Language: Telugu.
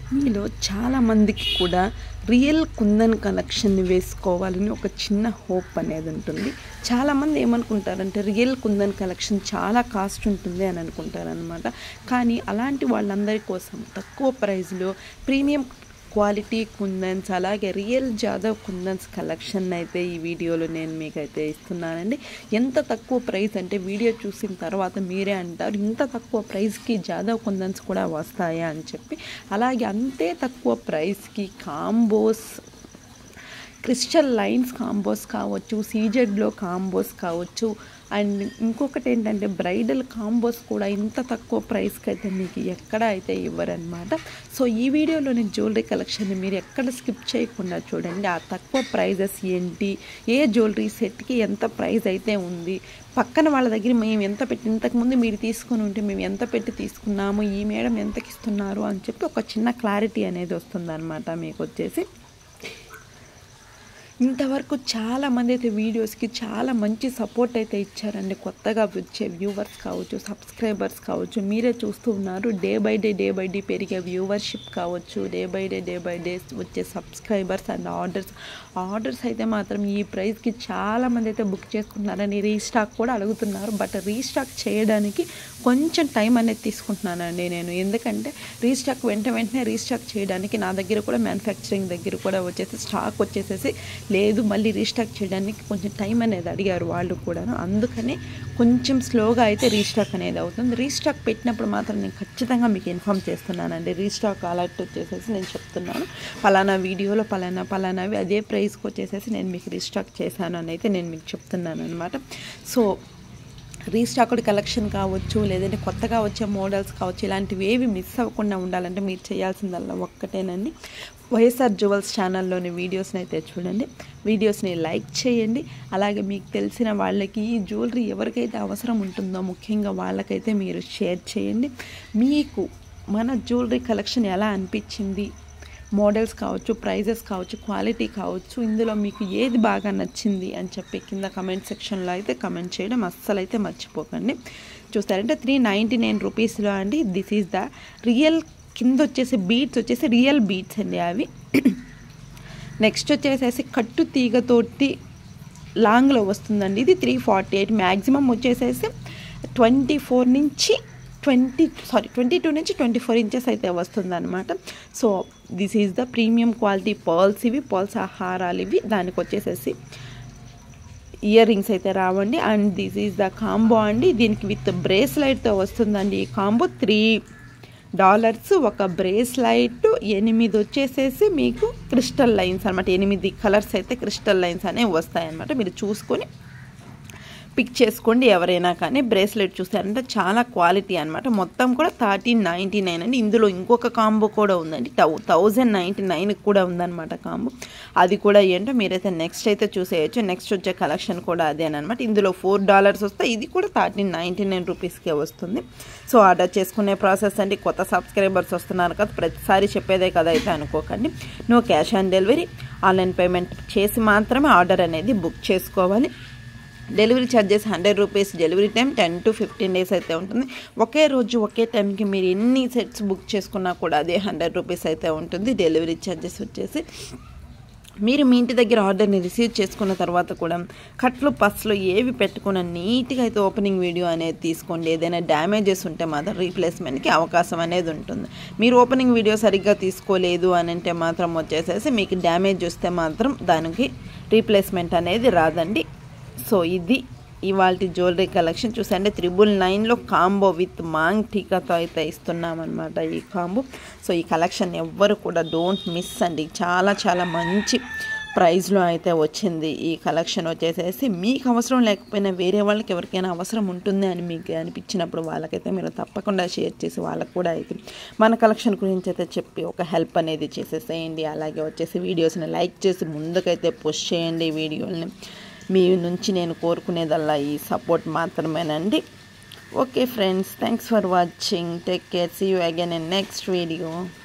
మీలో చాలామందికి కూడా రియల్ కుందన్ కలెక్షన్ని వేసుకోవాలని ఒక చిన్న హోప్ అనేది ఉంటుంది చాలామంది ఏమనుకుంటారంటే రియల్ కుందన్ కలెక్షన్ చాలా కాస్ట్ ఉంటుంది అని అనుకుంటారనమాట కానీ అలాంటి వాళ్ళందరి కోసం తక్కువ ప్రైస్లో ప్రీమియం క్వాలిటీ కుందన్స్ అలాగే రియల్ జాదవ్ కుందన్స్ కలెక్షన్ అయితే ఈ వీడియోలో నేను మీకైతే ఇస్తున్నానండి ఎంత తక్కువ ప్రైస్ అంటే వీడియో చూసిన తర్వాత మీరే అంటారు ఇంత తక్కువ ప్రైస్కి జాదవ్ కుందన్స్ కూడా వస్తాయా అని చెప్పి అలాగే అంతే తక్కువ ప్రైస్కి కాంబోస్ క్రిస్టల్ లైన్స్ కాంబోస్ కావచ్చు సీజెడ్లో కాంబోస్ కావచ్చు అండ్ ఇంకొకటి ఏంటంటే బ్రైడల్ కాంబోస్ కూడా ఇంత తక్కువ ప్రైస్కి అయితే మీకు ఎక్కడ అయితే ఇవ్వరనమాట సో ఈ వీడియోలోని జ్యువెలరీ కలెక్షన్ని మీరు ఎక్కడ స్కిప్ చేయకుండా చూడండి ఆ తక్కువ ప్రైజెస్ ఏంటి ఏ జ్యువెలరీ సెట్కి ఎంత ప్రైస్ అయితే ఉంది పక్కన వాళ్ళ దగ్గర మేము ఎంత పెట్టి ఇంతకుముందు మీరు తీసుకుని ఉంటే మేము ఎంత పెట్టి తీసుకున్నాము ఈ మేడం ఎంతకి ఇస్తున్నారు అని చెప్పి ఒక చిన్న క్లారిటీ అనేది వస్తుందన్నమాట మీకు వచ్చేసి ఇంతవరకు చాలామంది అయితే వీడియోస్కి చాలా మంచి సపోర్ట్ అయితే ఇచ్చారండి కొత్తగా వచ్చే వ్యూవర్స్ కావచ్చు సబ్స్క్రైబర్స్ కావచ్చు మీరే చూస్తూ ఉన్నారు day by day day by day పెరిగే వ్యూవర్షిప్ కావచ్చు day by day day by day వచ్చే సబ్స్క్రైబర్స్ అండ్ ఆర్డర్స్ ఆర్డర్స్ అయితే మాత్రం ఈ ప్రైస్కి చాలామంది అయితే బుక్ చేసుకుంటున్నారని రీస్టాక్ కూడా అడుగుతున్నారు బట్ రీస్టాక్ చేయడానికి కొంచెం టైం అనేది తీసుకుంటున్నానండి నేను ఎందుకంటే రీస్టాక్ వెంట వెంటనే రీస్టాక్ చేయడానికి నా దగ్గర కూడా మ్యానుఫ్యాక్చరింగ్ దగ్గర కూడా వచ్చేసి స్టాక్ వచ్చేసేసి లేదు మళ్ళీ రీస్టాక్ చేయడానికి కొంచెం టైం అనేది అడిగారు వాళ్ళు కూడాను అందుకని కొంచెం స్లోగా అయితే రీస్టాక్ అనేది అవుతుంది రీస్టాక్ పెట్టినప్పుడు మాత్రం నేను ఖచ్చితంగా మీకు ఇన్ఫామ్ చేస్తున్నానండి రీస్టాక్ అలర్ట్ వచ్చేసేసి నేను చెప్తున్నాను పలానా వీడియోలో పలానా పలానావి అదే ప్రైస్కి వచ్చేసేసి నేను మీకు రీస్టాక్ చేశాను అని అయితే నేను మీకు చెప్తున్నాను అనమాట సో రీస్టాక్డ్ కలెక్షన్ కావచ్చు లేదంటే కొత్తగా వచ్చే మోడల్స్ కావచ్చు ఇలాంటివి ఏవి మిస్ అవ్వకుండా ఉండాలంటే మీరు చేయాల్సిందల్లా ఒక్కటేనండి వైఎస్ఆర్ జ్యువెల్స్ ఛానల్లోని వీడియోస్ని అయితే చూడండి వీడియోస్ని లైక్ చేయండి అలాగే మీకు తెలిసిన వాళ్ళకి ఈ జ్యువెలరీ ఎవరికైతే అవసరం ఉంటుందో ముఖ్యంగా వాళ్ళకైతే మీరు షేర్ చేయండి మీకు మన జ్యువెలరీ కలెక్షన్ ఎలా అనిపించింది మోడల్స్ కావచ్చు ప్రైజెస్ కావచ్చు క్వాలిటీ కావచ్చు ఇందులో మీకు ఏది బాగా నచ్చింది అని చెప్పి కింద కమెంట్ సెక్షన్లో అయితే కమెంట్ చేయడం అస్సలు అయితే మర్చిపోకండి చూస్తారంటే త్రీ నైంటీ నైన్ రూపీస్లో అండి దిస్ ఈజ్ ద రియల్ కింద వచ్చేసి బీట్స్ వచ్చేసి రియల్ బీట్స్ అండి అవి నెక్స్ట్ వచ్చేసేసి కట్టు తీగతోటి లాంగ్లో వస్తుందండి ఇది త్రీ ఫార్టీ ఎయిట్ మ్యాక్సిమం వచ్చేసేసి ట్వంటీ ఫోర్ నుంచి ట్వంటీ సారీ ట్వంటీ టూ నుంచి ట్వంటీ ఫోర్ ఇంచెస్ అయితే వస్తుందన్నమాట so this is the premium quality pearls ఇవి పర్ల్స్ హారాలు ఇవి దానికి వచ్చేసేసి ఇయర్ రింగ్స్ అయితే రావండి and this is the combo అండి దీనికి విత్ బ్రేస్లైట్తో వస్తుందండి ఈ కాంబో త్రీ డాలర్స్ ఒక బ్రేస్లైట్ ఎనిమిది వచ్చేసేసి మీకు క్రిస్టల్ లైన్స్ అనమాట ఎనిమిది కలర్స్ అయితే క్రిస్టల్ లైన్స్ అనేవి వస్తాయన్నమాట మీరు చూసుకొని పిక్ చేసుకోండి ఎవరైనా కానీ బ్రేస్లెట్ చూసారంటే చాలా క్వాలిటీ అనమాట మొత్తం కూడా థర్టీన్ నైంటీ నైన్ అండి ఇందులో ఇంకొక కాంబో కూడా ఉందండి టౌ థౌజండ్ నైంటీ నైన్కి కూడా ఉందన్నమాట కాంబో అది కూడా ఏంటో మీరైతే నెక్స్ట్ అయితే చూసేయచ్చు నెక్స్ట్ వచ్చే కలెక్షన్ కూడా అదేనమాట ఇందులో ఫోర్ డాలర్స్ వస్తే ఇది కూడా థర్టీన్ నైంటీ నైన్ రూపీస్కే వస్తుంది సో ఆర్డర్ చేసుకునే ప్రాసెస్ అండి కొత్త సబ్స్క్రైబర్స్ వస్తున్నారు కదా ప్రతిసారి చెప్పేదే కదా అయితే అనుకోకండి no cash on delivery online payment చేసి మాత్రమే ఆర్డర్ అనేది బుక్ చేసుకోవాలి delivery charges hundred rupees delivery time ten to fifteen days అయితే ఉంటుంది ఒకే రోజు ఒకే టైంకి మీరు ఎన్ని సెట్స్ బుక్ చేసుకున్నా కూడా అదే హండ్రెడ్ రూపీస్ అయితే ఉంటుంది డెలివరీ ఛార్జెస్ వచ్చేసి మీరు మీ ఇంటి దగ్గర ఆర్డర్ని రిసీవ్ చేసుకున్న తర్వాత కూడా కట్లు పస్లో ఏవి పెట్టుకున్న నీట్గా అయితే ఓపెనింగ్ వీడియో అనేది తీసుకోండి ఏదైనా డ్యామేజెస్ ఉంటే మాత్రం రీప్లేస్మెంట్కి అవకాశం అనేది ఉంటుంది మీరు ఓపెనింగ్ వీడియో సరిగ్గా తీసుకోలేదు అని అంటే మాత్రం వచ్చేసేసి మీకు డ్యామేజ్ వస్తే మాత్రం దానికి రీప్లేస్మెంట్ అనేది రాదండి సో ఇది ఇవాళ జ్యువెలరీ కలెక్షన్ చూసండి త్రిబుల్ నైన్లో కాంబో విత్ మాంగ్ టీకాతో అయితే ఇస్తున్నామన్నమాట ఈ కాంబో సో ఈ కలెక్షన్ ఎవ్వరు కూడా డోంట్ మిస్ అండి చాలా చాలా మంచి ప్రైస్లో అయితే వచ్చింది ఈ కలెక్షన్ వచ్చేసేసి మీకు అవసరం లేకపోయినా వేరే వాళ్ళకి ఎవరికైనా అవసరం ఉంటుంది అని మీకు అనిపించినప్పుడు వాళ్ళకైతే మీరు తప్పకుండా షేర్ చేసి వాళ్ళకు కూడా అయితే మన కలెక్షన్ గురించి అయితే చెప్పి ఒక హెల్ప్ అనేది చేసేసేయండి అలాగే వచ్చేసి వీడియోస్ని లైక్ చేసి ముందుకైతే పుష్ చేయండి వీడియోని మీ నుంచి నేను కోరుకునేదల్లా ఈ సపోర్ట్ మాత్రమేనండి okay friends thanks for watching take care see you again in next video